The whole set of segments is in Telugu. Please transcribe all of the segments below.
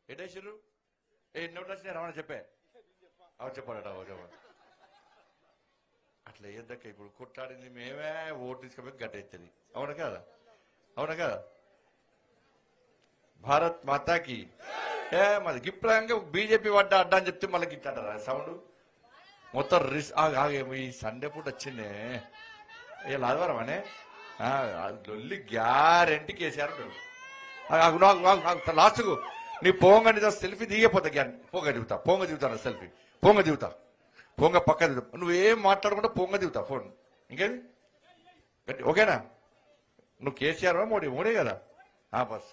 ఎటేసిర్రు ఏ ఎన్ని ఓట్లు వచ్చినాయి రమణ చెప్పే అవు చెప్పాడట అవు చెప్పాడు అట్లా ఏదక్క ఇప్పుడు కొట్లాడింది మేమే ఓటు తీసుకుపోయి గట్టెత్తుంది అవునా కదా అవునా కదా భారత్ మాతాకి ఏ మరి గిప్లంగా బీజేపీ పడ్డ అడ్డా అని చెప్తే మళ్ళీ గిట్టారా సౌండ్ మొత్తం రిస్ ఆగు, ఆగు, ఈ సండే పూట వచ్చిందే ఇలా ఆదివారం అనే ఆ, ఆ లొల్లి గ్యారెంటీ కేసీఆర్ ఉంటాడు ఆగు, ఆగు, ఆగు, ఆగు, ఆగు, లాస్ట్కు నీ పోంగ నీ సెల్ఫీ దిగిపోతా గ్యాన్ పోంగ దిగుతా పోంగ దిగుతాను సెల్ఫీ పోంగ దిగుతా పోంగ పక్క దిగుతా నువ్వేం మాట్లాడకుండా పోంగ దిగుతా ఫోన్ ఇంకేమి గట్టి- ఓకేనా నువ్వు కేసీఆర్ మోడీ మోడీ కదా ఆ బస్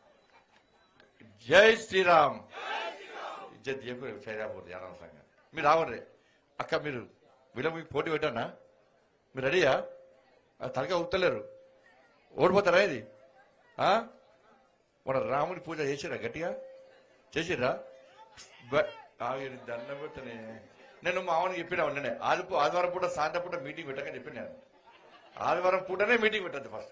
జై శ్రీరామ్ ఇజ్జత్ చేయకూడదు సైదాపూర్ అనవసరంగా మీరు రావండి అక్క మీరు వీళ్ళ మీకు పోటీ పెట్టానా మీరు రెడీయా ఆ తలగా ఉత్తలేరు ఓడిపోతారా ఇది ఆ? మన రాముని పూజ చేసిరా గట్టిగా చేసిరా బ- ఆగిరి దండం పెట్టనే నేను మా ఆవుని చెప్పినా ఉండనే ఆది ఆదివారం పూట సాయంత్రం పూట మీటింగ్ పెట్టకని చెప్పిన నేను ఆదివారం పూటనే మీటింగ్ పెట్టద్దు ఫస్ట్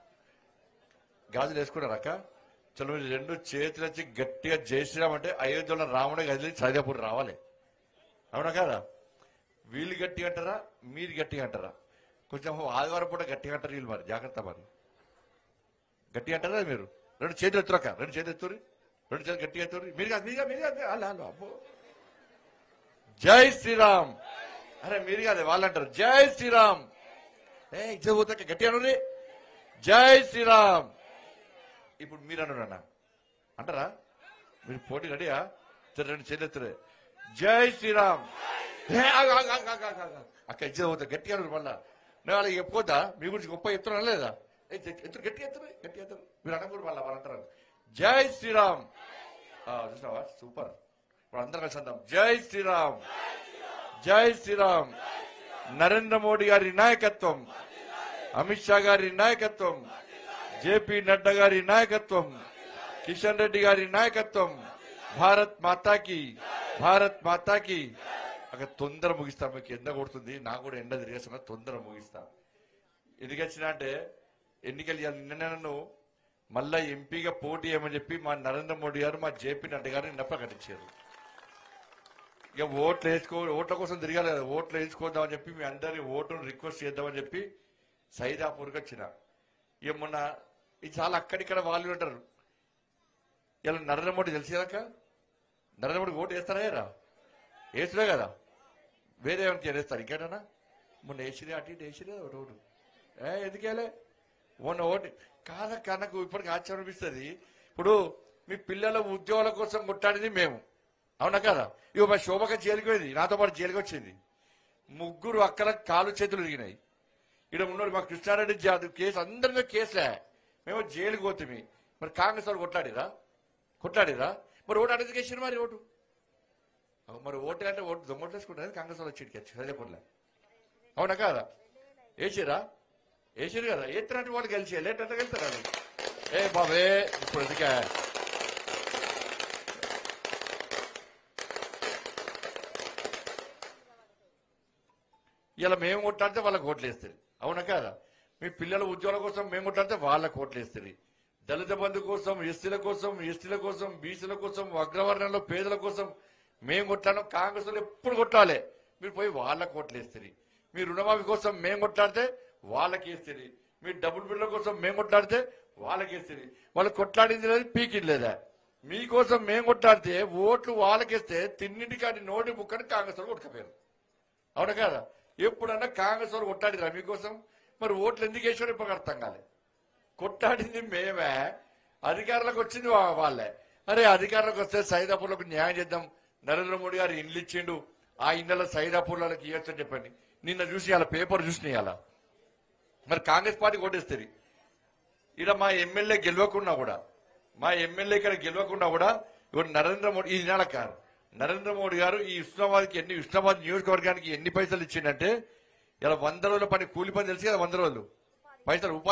గాజులు వేసుకున్నారు అక్క చలో మీరు రెండు చేతులు వచ్చి గట్టిగా జై శ్రీరామ్ అంటే అయోధ్యలో రాముడే గదిలి సైదాపూర్ రావాలి అవునా కదా వీళ్ళు గట్టిగా అంటారా మీరు గట్టిగా అంటారా కొంచెం ఆదివారం పూట గట్టిగా అంటారు వీళ్ళు మరి జాగ్రత్త మరి గట్టిగా అంటారా మీరు రెండు చేతులు ఎత్తురక్క రెండు చేతులు ఎత్తురి రెండు చేతులు గట్టిగా ఎత్తురి మీరు కాదు మీరు కాదు మీరు కాదు వాళ్ళు వాళ్ళు అబ్బో జై శ్రీరామ్ అరే మీరు కాదు వాళ్ళు అంటారు జై శ్రీరామ్ ఏ ఇచ్చే పోతాక గట్టిగా అనురి జై శ్రీరామ్ ఇప్పుడు మీరు అన్నారు అన్న అంటారా మీరు పోటీ రెడీయా సరే రెండు చేతులు ఎత్తురే జై శ్రీరామ్ ఏ, ఆగు, ఆగు, ఆగు, ఆగు, ఆగు, ఆగు. అక్క ఇచ్చే పోతా గట్టిగా అన్నారు మళ్ళా నేను వాళ్ళకి చెప్పుకోతా మీ గురించి గొప్ప ఎత్తున్నా లేదా ఏ, ఎత్తు- ఎత్తు గట్టి ఎత్తురు గట్టి ఎత్తురు మీరు అనకూడదు మళ్ళా వాళ్ళు అంటారు జై శ్రీరామ్ ఆ, చూసినావా సూపర్ ఇప్పుడు అందరం కలిసి అందాం జై శ్రీరామ్ జై శ్రీరామ్ నరేంద్ర మోడీ గారి నాయకత్వం అమిత్ షా గారి నాయకత్వం జేపీ నడ్డా గారి నాయకత్వం కిషన్ రెడ్డి గారి నాయకత్వం భారత్ మాతాకి భారత్ మాతాకి అక్కడ తొందర ముగిస్తా మీకు ఎండ కొడుతుంది నాకు కూడా ఎండ తిరిగేస్తున్నా తొందర ముగిస్తా ఎందుకు వచ్చినా అంటే ఎన్నికలు ఇవాళ నిన్న నన్ను మళ్ళా ఎంపీగా పోటీ చేయమని చెప్పి మా నరేంద్ర మోడీ గారు మా జేపీ నడ్డా గారు నిన్న ప్రకటించారు ఇక ఓట్లు వేసుకో ఓట్ల కోసం తిరగాలి కదా ఓట్లు వేసుకోద్దామని చెప్పి మీ అందరినీ ఓటును రిక్వెస్ట్ చేద్దామని చెప్పి సైదాపూర్కి వచ్చిన ఇక మొన్న ఇది చాలా అక్కడిక్కడ వాళ్ళు ఉంటారు ఇలా నరేంద్ర మోడీ తెలిసి కదక్క నరేంద్ర మోడీ ఓటు వేస్తారా ఏరా వేసులే కదా వేరే ఏమైనా వేస్తారు ఇంకేటన్నా మొన్న వేసిరే అటు ఇటు వేసిరే రోడ్డు ఏ ఎందుకేలే మొన్న ఓటు కాదక్క నాకు ఇప్పటికి ఆశ్చర్యం అనిపిస్తుంది ఇప్పుడు మీ పిల్లల ఉద్యోగాల కోసం కొట్టాడింది మేము అవునా కదా ఇగో మా శోభక జైలుకి పోయింది నాతో పాటు జైలుకి వచ్చింది ముగ్గురు అక్కల కాలు చేతులు ఇరిగినాయి ఇక్కడ ఉన్నాడు మా కృష్ణారెడ్డి జాదవ్ కేసు అందరి మీద కేసులే మేము జైలుకి పోతుంది మరి కాంగ్రెస్ వాళ్ళు కొట్లాడిరా కొట్లాడిరా మరి ఓటు అడిగి వేసారు మరి ఓటు అవు మరి ఓటు అంటే ఓటు దొంగట్లేసుకుంటారు కాంగ్రెస్ వాళ్ళు వచ్చి చదివేపట్లే అవునా కాదా వేసిరా వేసారు కదా ఎత్తినట్టు వాళ్ళు గెలిచి లేట్ ఎట్లా గెలుస్తారు వాళ్ళు ఏ బాబే ఇప్పుడు ఎందుకే ఇలా మేము కొట్టాడితే వాళ్ళకి ఓట్లు వేస్తారు అవునా కాదా మీ పిల్లల ఉద్యోగాల కోసం మేము కొట్టాడితే వాళ్ళకి ఓట్లు వేస్తారు దళిత బంధు కోసం ఎస్సీల కోసం ఎస్టీల కోసం బీసీల కోసం అగ్రవర్ణంలో పేదల కోసం మేము కొట్లాడడం కాంగ్రెస్ వాళ్ళు ఎప్పుడు కొట్టాలి మీరు పోయి వాళ్ళకి ఓట్లు వేస్తారు మీ రుణమాఫీ కోసం మేము కొట్లాడితే వాళ్ళకి వేస్తారు మీ డబుల్ బిల్ల కోసం మేము కొట్లాడితే వాళ్ళకి వేస్తారు వాళ్ళు కొట్లాడింది లేదు పీకింది లేదా మీకోసం మేము కొట్లాడితే ఓట్లు వాళ్ళకేస్తే తిన్నింటికాడి నోటి బుక్కని కాంగ్రెస్ వాళ్ళు కొట్టుకపోయారు అవునా కదా ఎప్పుడన్నా కాంగ్రెస్ వాళ్ళు కొట్టాడిరా మీకోసం మరి ఓట్లు ఎందుకు వేసారో ఇప్పుడు అర్థం కాలే కొట్టాడింది మేమే అధికారులకు వచ్చింది వా- వాళ్ళే అరే అధికారులకు వస్తే సైదాపూర్లకు న్యాయం చేద్దాం నరేంద్ర మోడీ గారు ఇండ్లు ఇచ్చిండు ఆ ఇండ్లలో సైదాపూర్లకు ఇవ్వచ్చు అని చెప్పండి నిన్న చూసి అలా పేపర్ చూసినాయి అలా మరి కాంగ్రెస్ పార్టీ కొట్టేస్తుంది ఇక్కడ మా ఎమ్మెల్యే గెలవకున్నా కూడా మా ఎమ్మెల్యే ఇక్కడ గెలవకుండా కూడా ఇప్పుడు నరేంద్ర మోడీ ఈ నెల కాదు నరేంద్ర మోడీ గారు ఈ ఉస్మాబాద్కి ఎన్ని ఉస్మాబాద్ నియోజకవర్గానికి ఎన్ని పైసలు ఇచ్చిండంటే ఇలా వంద రోజుల పని కూలి పని తెలిసి కదా వంద రోజులు పైసలు ఉపాధి